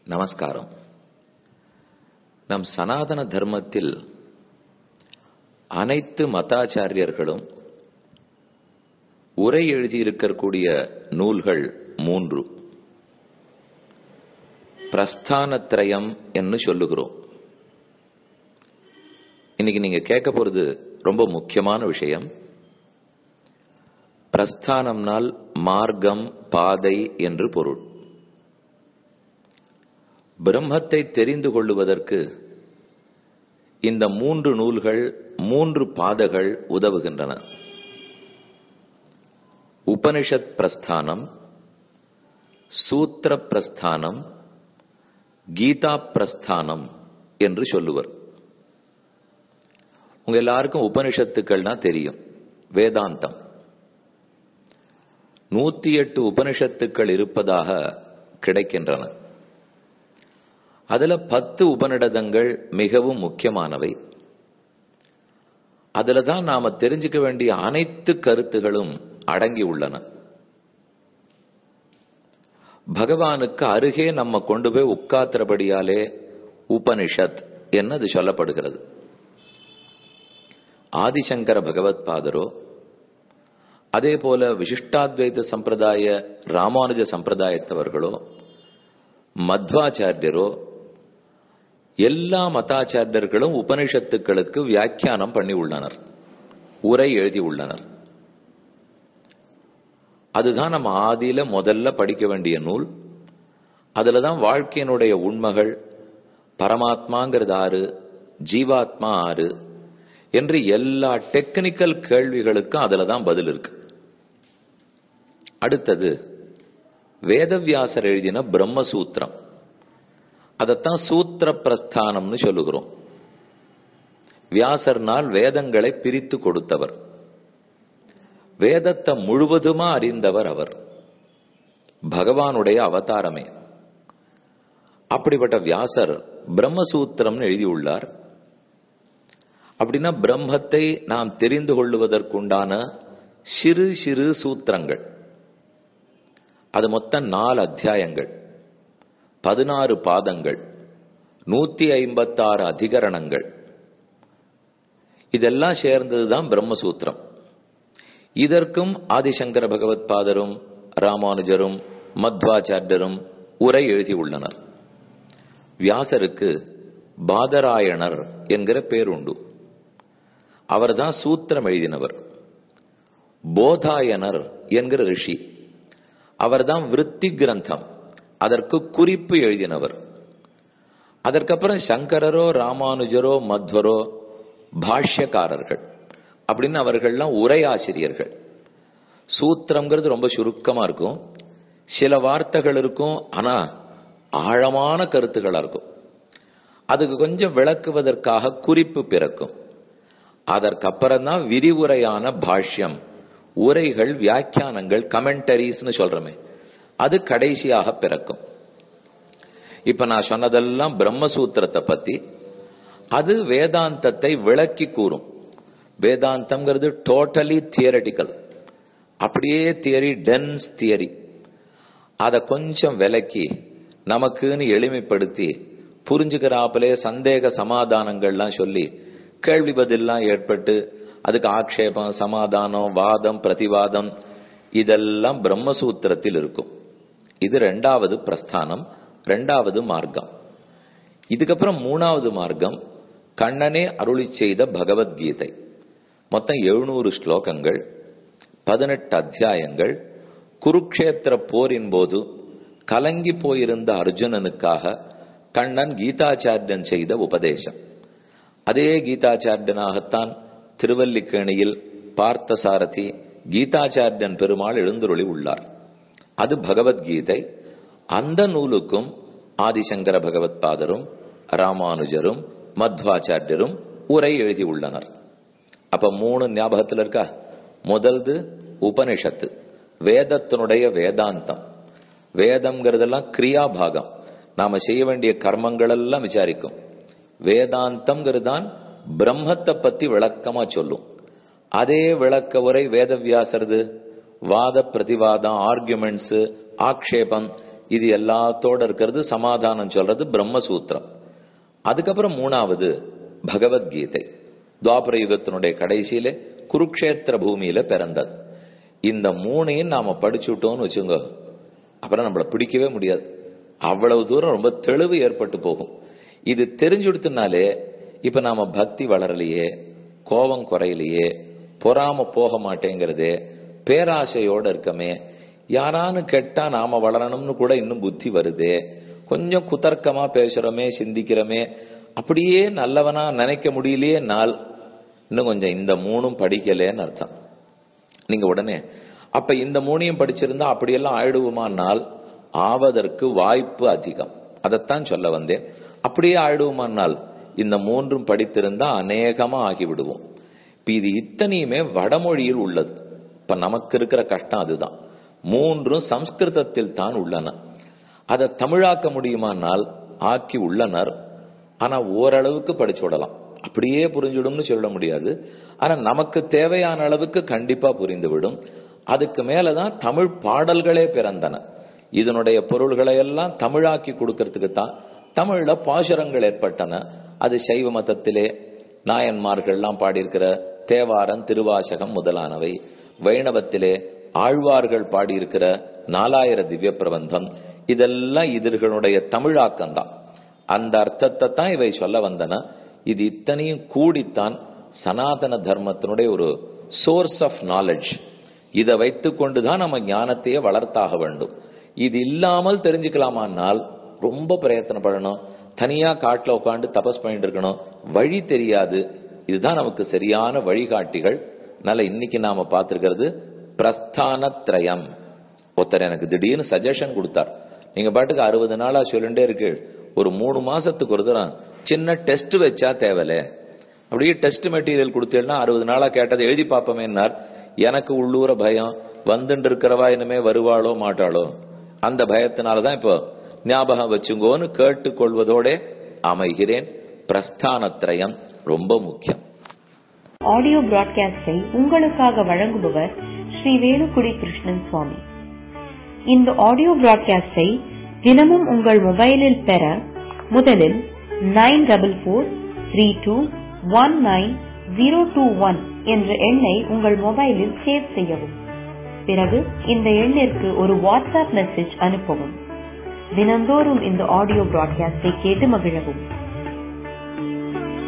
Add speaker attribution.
Speaker 1: நமஸ்காரம் நம் சனாதன தர்மத்தில் அனைத்து மதாச்சாரியர்களும் உரை எழுதியிருக்கக்கூடிய நூல்கள் மூன்று பிரஸ்தானத்ரயம் என்று சொல்லுகிறோம் இன்னைக்கு நீங்க கேட்க போறது ரொம்ப முக்கியமான விஷயம் பிரஸ்தானம்னால் மார்க்கம் பாதை என்று பொருள் பிரம்மத்தை தெரிந்து கொள்ளுவதற்கு இந்த மூன்று நூல்கள் மூன்று பாதைகள் உதவுகின்றன உபனிஷத் பிரஸ்தானம் சூத்திர பிரஸ்தானம் கீதா பிரஸ்தானம் என்று சொல்லுவர் உங்க எல்லாருக்கும் உபனிஷத்துக்கள்னா தெரியும் வேதாந்தம் நூத்தி எட்டு உபனிஷத்துக்கள் இருப்பதாக கிடைக்கின்றன அதுல பத்து உபநிடதங்கள் மிகவும் முக்கியமானவை அதுல தான் நாம தெரிஞ்சுக்க வேண்டிய அனைத்து கருத்துகளும் அடங்கி உள்ளன பகவானுக்கு அருகே நம்ம கொண்டு போய் உட்காத்துறபடியாலே உபனிஷத் என்னது சொல்லப்படுகிறது ஆதிசங்கர பகவத் பாதரோ அதே போல விசிஷ்டாத்வைத சம்பிரதாய ராமானுஜ சம்பிரதாயத்தவர்களோ மத்வாச்சாரியரோ எல்லா மதாச்சாரியர்களும் உபனிஷத்துக்களுக்கு வியாக்கியானம் பண்ணி உள்ளனர் உரை எழுதி உள்ளனர் அதுதான் நம்ம ஆதியில முதல்ல படிக்க வேண்டிய நூல் அதுலதான் வாழ்க்கையினுடைய உண்மைகள் பரமாத்மாங்கிறது ஆறு ஜீவாத்மா ஆறு என்று எல்லா டெக்னிக்கல் கேள்விகளுக்கும் அதுல தான் பதில் இருக்கு அடுத்தது வேதவியாசர் எழுதின பிரம்மசூத்திரம் அதைத்தான் சூத்திர பிரஸ்தானம்னு சொல்லுகிறோம் வியாசர்னால் வேதங்களை பிரித்து கொடுத்தவர் வேதத்தை முழுவதுமா அறிந்தவர் அவர் பகவானுடைய அவதாரமே அப்படிப்பட்ட வியாசர் பிரம்மசூத்திரம்னு எழுதியுள்ளார் அப்படின்னா பிரம்மத்தை நாம் தெரிந்து கொள்ளுவதற்குண்டான சிறு சிறு சூத்திரங்கள் அது மொத்தம் நாலு அத்தியாயங்கள் பதினாறு பாதங்கள் நூத்தி ஐம்பத்தாறு அதிகரணங்கள் இதெல்லாம் சேர்ந்ததுதான் பிரம்மசூத்திரம் இதற்கும் ஆதிசங்கர பகவத் பாதரும் ராமானுஜரும் மத்வாச்சாரியரும் உரை எழுதியுள்ளனர் வியாசருக்கு பாதராயணர் என்கிற பேர் உண்டு அவர்தான் சூத்திரம் எழுதினவர் போதாயனர் என்கிற ரிஷி அவர்தான் விருத்தி கிரந்தம் அதற்கு குறிப்பு எழுதினவர் அதற்கப்புறம் சங்கரரோ ராமானுஜரோ மத்வரோ பாஷ்யக்காரர்கள் அப்படின்னு அவர்கள்லாம் உரையாசிரியர்கள் சூத்திரம்ங்கிறது ரொம்ப சுருக்கமா இருக்கும் சில வார்த்தைகள் இருக்கும் ஆனா ஆழமான கருத்துக்களா இருக்கும் அதுக்கு கொஞ்சம் விளக்குவதற்காக குறிப்பு பிறக்கும் அதற்கப்புறம் தான் விரிவுரையான பாஷ்யம் உரைகள் வியாக்கியானங்கள் கமெண்டரிஸ்னு சொல்றமே அது கடைசியாக பிறக்கும் இப்ப நான் சொன்னதெல்லாம் பிரம்மசூத்திரத்தை பத்தி அது வேதாந்தத்தை விளக்கி கூறும் வேதாந்தம்ங்கிறது டோட்டலி தியரட்டிக்கல் அப்படியே தியரி டென்ஸ் தியரி அதை கொஞ்சம் விலக்கி நமக்குன்னு எளிமைப்படுத்தி புரிஞ்சுக்கிறாப்பிலே சந்தேக சமாதானங்கள்லாம் சொல்லி கேள்வி பதிலாம் ஏற்பட்டு அதுக்கு ஆக்ஷேபம் சமாதானம் வாதம் பிரதிவாதம் இதெல்லாம் பிரம்மசூத்திரத்தில் இருக்கும் இது ரெண்டாவது பிரஸ்தானம் ரெண்டாவது மார்க்கம் இதுக்கப்புறம் மூணாவது மார்க்கம் கண்ணனே அருளி செய்த பகவத்கீதை மொத்தம் எழுநூறு ஸ்லோகங்கள் பதினெட்டு அத்தியாயங்கள் குருக்ஷேத்திர போரின் போது கலங்கி போயிருந்த அர்ஜுனனுக்காக கண்ணன் கீதாச்சாரியன் செய்த உபதேசம் அதே கீதாச்சாரியனாகத்தான் திருவல்லிக்கேணியில் பார்த்தசாரதி கீதாச்சாரியன் பெருமாள் எழுந்துருளி உள்ளார் அது பகவத்கீதை அந்த நூலுக்கும் ஆதிசங்கர பகவத் பாதரும் ராமானுஜரும் மத்வாச்சாரியரும் உரை எழுதி உள்ளனர் அப்ப மூணு ஞாபகத்தில் இருக்கா முதல்து உபனிஷத்து வேதத்தினுடைய வேதாந்தம் வேதம்ங்கிறதெல்லாம் கிரியாபாகம் நாம செய்ய வேண்டிய கர்மங்கள் எல்லாம் விசாரிக்கும் வேதாந்தம்ங்கிறது தான் பிரம்மத்தை பத்தி விளக்கமா சொல்லும் அதே விளக்க உரை வேதவியாசரது வாத பிரதிவாதம் ஆர்குமெண்ட்ஸ் ஆக்ஷேபம் இது எல்லாத்தோட இருக்கிறது சமாதானம் சொல்றது பிரம்மசூத்திரம் அதுக்கப்புறம் மூணாவது பகவத்கீதை துவாபர யுகத்தினுடைய கடைசியில குருக்ஷேத்திர பூமியில பிறந்தது இந்த மூணையும் நாம படிச்சுட்டோம்னு வச்சுங்க அப்புறம் நம்மள பிடிக்கவே முடியாது அவ்வளவு தூரம் ரொம்ப தெளிவு ஏற்பட்டு போகும் இது தெரிஞ்சுடுத்துனாலே இப்ப நாம பக்தி வளரலையே கோபம் குறையிலையே பொறாம போக மாட்டேங்கிறதே பேராசையோட இருக்கமே யாரானு கேட்டா நாம வளரணும்னு கூட இன்னும் புத்தி வருதே கொஞ்சம் குதர்க்கமா பேசுறோமே சிந்திக்கிறோமே அப்படியே நல்லவனா நினைக்க முடியலையே நாள் இன்னும் கொஞ்சம் இந்த மூணும் படிக்கலேன்னு அர்த்தம் நீங்க உடனே அப்ப இந்த மூணையும் படிச்சிருந்தா அப்படியெல்லாம் ஆயிடுவோமானால் ஆவதற்கு வாய்ப்பு அதிகம் அதைத்தான் சொல்ல வந்தேன் அப்படியே ஆயிடுவோமானால் இந்த மூன்றும் படித்திருந்தா அநேகமா ஆகிவிடுவோம் இப்ப இது இத்தனையுமே வடமொழியில் உள்ளது இப்ப நமக்கு இருக்கிற கஷ்டம் அதுதான் மூன்றும் சம்ஸ்கிருதத்தில் தான் உள்ளன அதை தமிழாக்க முடியுமானால் ஆக்கி உள்ளனர் ஆனா ஓரளவுக்கு படிச்சு விடலாம் அப்படியே புரிஞ்சுடும்னு சொல்ல முடியாது ஆனா நமக்கு தேவையான அளவுக்கு கண்டிப்பா புரிந்துவிடும் அதுக்கு மேலதான் தமிழ் பாடல்களே பிறந்தன இதனுடைய பொருள்களை எல்லாம் தமிழாக்கி கொடுக்கறதுக்கு தான் தமிழ்ல பாசுரங்கள் ஏற்பட்டன அது சைவ மதத்திலே நாயன்மார்கள்லாம் பாடியிருக்கிற தேவாரம் திருவாசகம் முதலானவை வைணவத்திலே ஆழ்வார்கள் பாடியிருக்கிற நாலாயிர திவ்ய பிரபந்தம் இதெல்லாம் இதர்களுடைய தமிழாக்கம் தான் அந்த அர்த்தத்தை தான் இவை சொல்ல வந்தன இது இத்தனையும் கூடித்தான் சனாதன தர்மத்தினுடைய ஒரு சோர்ஸ் ஆஃப் நாலேஜ் இதை வைத்துக் கொண்டுதான் நம்ம ஞானத்தையே வளர்த்தாக வேண்டும் இது இல்லாமல் தெரிஞ்சுக்கலாமானால் ரொம்ப பிரயத்தனப்படணும் தனியா காட்டுல உட்காந்து தபஸ் பண்ணிட்டு இருக்கணும் வழி தெரியாது இதுதான் நமக்கு சரியான வழிகாட்டிகள் அதனால இன்னைக்கு நாம பார்த்திருக்கிறது பிரஸ்தான திரயம் ஒருத்தர் எனக்கு திடீர்னு சஜஷன் கொடுத்தார் நீங்க பாட்டுக்கு அறுபது நாளா சொல்லிட்டே இருக்கு ஒரு மூணு மாசத்துக்கு ஒரு தரம் சின்ன டெஸ்ட் வச்சா தேவல அப்படியே டெஸ்ட் மெட்டீரியல் கொடுத்தேன்னா அறுபது நாளா கேட்டதை எழுதி பார்ப்போமேன்னார் எனக்கு உள்ளூர பயம் வந்துட்டு இருக்கிறவா இனிமே வருவாளோ மாட்டாளோ அந்த பயத்தினாலதான் இப்போ ஞாபகம் வச்சுங்கோன்னு கேட்டுக்கொள்வதோட அமைகிறேன் பிரஸ்தானத்திரயம் ரொம்ப முக்கியம்
Speaker 2: ஆடியோ பிராட்காஸ்டை உங்களுக்காக வழங்குபவர் ஸ்ரீ வேலுக்குடி கிருஷ்ணன் சுவாமி இந்த ஆடியோ பிராட்காஸ்டை தினமும் உங்கள் மொபைலில் பெற முதலில் nine double four three two one nine zero two one என்ற எண்ணை உங்கள் மொபைலில் சேவ் செய்யவும் பிறகு இந்த எண்ணிற்கு ஒரு வாட்ஸ்அப் மெசேஜ் அனுப்பவும் தினந்தோறும் இந்த ஆடியோ பிராட்காஸ்டை கேட்டு மகிழவும்